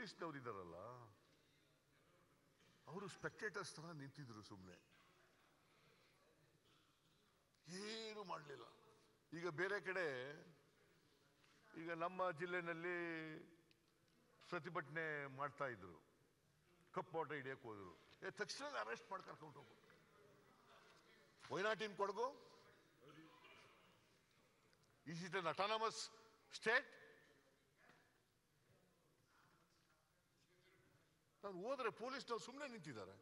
ಪೊಲೀಸ್ನವ್ರು ಇದ್ದಾರಲ್ಲ ಅವರು ಸ್ಪೆಕ್ಟೇಟರ್ಸ್ ತರ ನಿಂತಿದ್ರು ಸುಮ್ಮನೆ ಏನು ಮಾಡಲಿಲ್ಲ ಈಗ ಬೇರೆ ಕಡೆ ಈಗ ನಮ್ಮ ಜಿಲ್ಲೆನಲ್ಲಿ ಪ್ರತಿಭಟನೆ ಮಾಡ್ತಾ ಇದ್ರು ಕಪ್ಪು ಬಾಟ ಹಿಡಿಯಕ್ಕೆ ಹೋದ್ರು ಏ ತಕ್ಷಣ ಅರೆಸ್ಟ್ ಮಾಡಿ ಕರ್ಕೊಂಡು ಹೋಗ್ಬೋದು why not in Kodagu is it an autonomous state ನಾನು ಹೋದ್ರೆ ಪೊಲೀಸ್ನವ್ರು ಸುಮ್ಮನೆ ನಿಂತಿದ್ದಾರೆ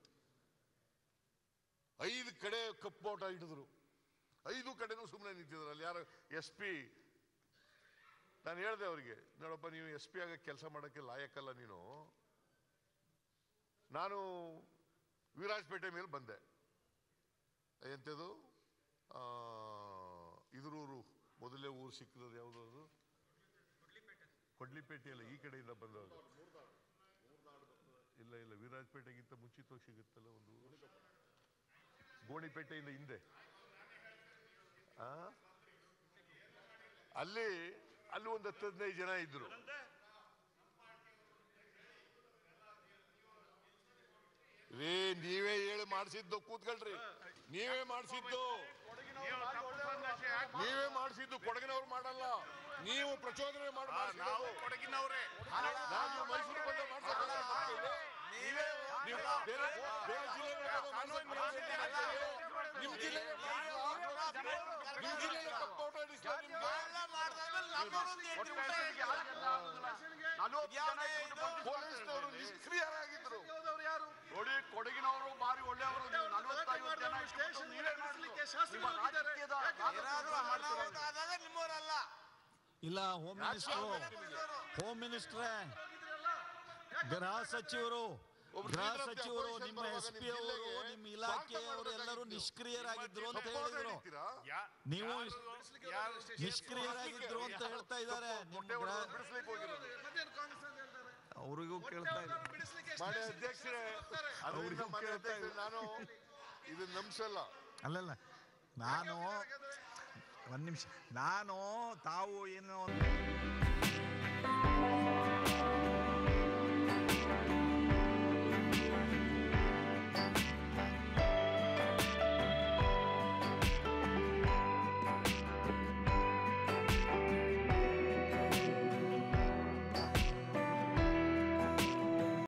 ಐದು ಕಡೆ ಕಪ್ಪು ಬಾಟ ಹಿಡಿದ್ರು ಐದು ಕಡೆನೂ ಸುಮ್ಮನೆ ನಿಂತಿದ್ದಾರೆ ಅಲ್ಲಿ ಯಾರು ಎಸ್ ಪಿ ನಾನು ಹೇಳಿದೆ ಅವರಿಗೆ ನೋಡಪ್ಪ ನೀವು ಎಸ್ ಪಿ ಆಗ ಕೆಲಸ ಮಾಡೋಕ್ಕೆ ಲಾಯಕ್ಕಲ್ಲ ನೀನು ನಾನು ವಿರಾಜಪೇಟೆ ಮೇಲೆ ಬಂದೆ ಎಂಥದ್ದು ಆ, ಇದ್ರೂರು ಮೊದಲೇ ಊರು ಸಿಕ್ಕಿರೋದು ಯಾವುದು ಅದು ಕೊಡ್ಲಿಪೇಟೆಯಲ್ಲ ಈ ಕಡೆಯಿಂದ ಬಂದವರು ಇಲ್ಲ ಇಲ್ಲ ವಿರಾಜಪೇಟೆಗಿಂತ ಮುಂಚಿತವಾಗಿ ಸಿಗುತ್ತಲ್ಲ ಒಂದು ಊರು. ಗೋಣಿಪೇಟೆಯಿಂದ ಹಿಂದೆ ಆ? ಅಲ್ಲಿ ಅಲ್ಲಿ ಒಂದು ಹತ್ತು ಹದಿನೈದು ಜನ ಇದ್ರು ರೇ ನೀವೇ ಹೇಳಿ ಮಾಡಿಸಿದ್ದು ಕೂತ್ಕೊಳ್ರಿ ನೀವೇ ಮಾಡಿಸಿದ್ದು ನೀವೇ ಮಾಡಿಸಿದ್ದು ಕೊಡಗಿನವ್ರು ಮಾಡಲ್ಲ ನೀವು ಪ್ರಚೋದನೆ ಮಾಡಿ ನಾವು ಮಾಡಿಸಿದ್ದು. ಕೊಡಗಿನವ್ರೆ ನಾವು ಮೈಸೂರು ಬಂದ ಮಾಡ್ಸಕ್ಕಲ್ಲ ಮಾಡ್ತೀವಿ. ನೀವು ಬೇರೆ ಬೇರೆ ಜಿಲ್ಲೆಗಳಲ್ಲಿ ಮಾಡ್ಸಕ್ ಮಾಡ್ತೀವಿ. ನಿಮ್ ಜಿಲ್ಲೆಗೆ ನಿಮ್ ಜಿಲ್ಲೆಗೆ ಕಪ್ಪು ಔಟ್ ಆಡಿಸ್ಲಾ ನಿಮ್ಗೆ? ಪೊಲೀಸ್ನವರು ನಿಷ್ಕ್ರಿಯರಾಗಿದ್ರು ನೋಡಿ ಕೊಡಗಿನವರು ಬಾರಿ ಒಳ್ಳೆಯವರು ನೀವು ನಲವತ್ತೈವತ್ತು ಜನ ಇಟ್ಕೊಂಡು ನೀವೇ ಮಾಡಿದ್ರು. ನಿಮ್ಮ ರಾಜಕೀಯದ ನಿಮ್ಮವರಲ್ಲ ಇಲ್ಲ ಹೋಮ್ ಮಿನಿಸ್ಟ್ರು ಹೋಮ್ ಮಿನಿಸ್ಟ್ರೇ ಗೃಹ ಸಚಿವರು ಒಬ್ರು ಗೃಹ ಶ್ರೀಧರ್ ಸಚಿವರು ಅಪೋಸಿಷನ್ ನಿಮ್ಮ ಬರುವಾಗ ಎಸ್ ನಿಮ್ ಪಿ ಅವರು ಜಿಲ್ಲೆಗೆ ನಿಮ್ಮ ಸ್ವಾಗತ ಇಲಾಖೆಯವರು ಎಲ್ಲರೂ ಮಾಡೋದಾಗಿತ್ತು. ನಿಷ್ಕ್ರಿಯರಾಗಿದ್ರು ಅಂತ ಕಪ್ಪು ಔಟ್ ಹೇಳಿದ್ರು ಹಿಡಿತೀರಾ? ನೀವು ನಿಷ್ಕ್ರಿಯರಾಗಿದ್ರು ಅಂತ ಹೇಳ್ತಾ ಇದ್ದಾರೆ ನಿಮ್ಮ ಮೊಟ್ಟೆ ಗೃಹ ಹೊಡೆದು ಬಿಡಿಸ್ಲಿಕ್ಕೆ ಹೋಗಿರೋದು ಅವರಿಗೂ ಕೇಳ್ತಾ ಇಲ್ಲ ಮಾನ್ಯ ಅಧ್ಯಕ್ಷರೇ ಅದರಿಂದ ಮಾನ್ಯ ಅಧ್ಯಕ್ಷರೇ ನಾನು ಇದು ನಂಬಿಸಲ್ಲ ಅಲ್ಲಲ್ಲ ನಾನು ಒಂದ್ ನಿಮಿಷ ನಾನು ತಾವು ಏನು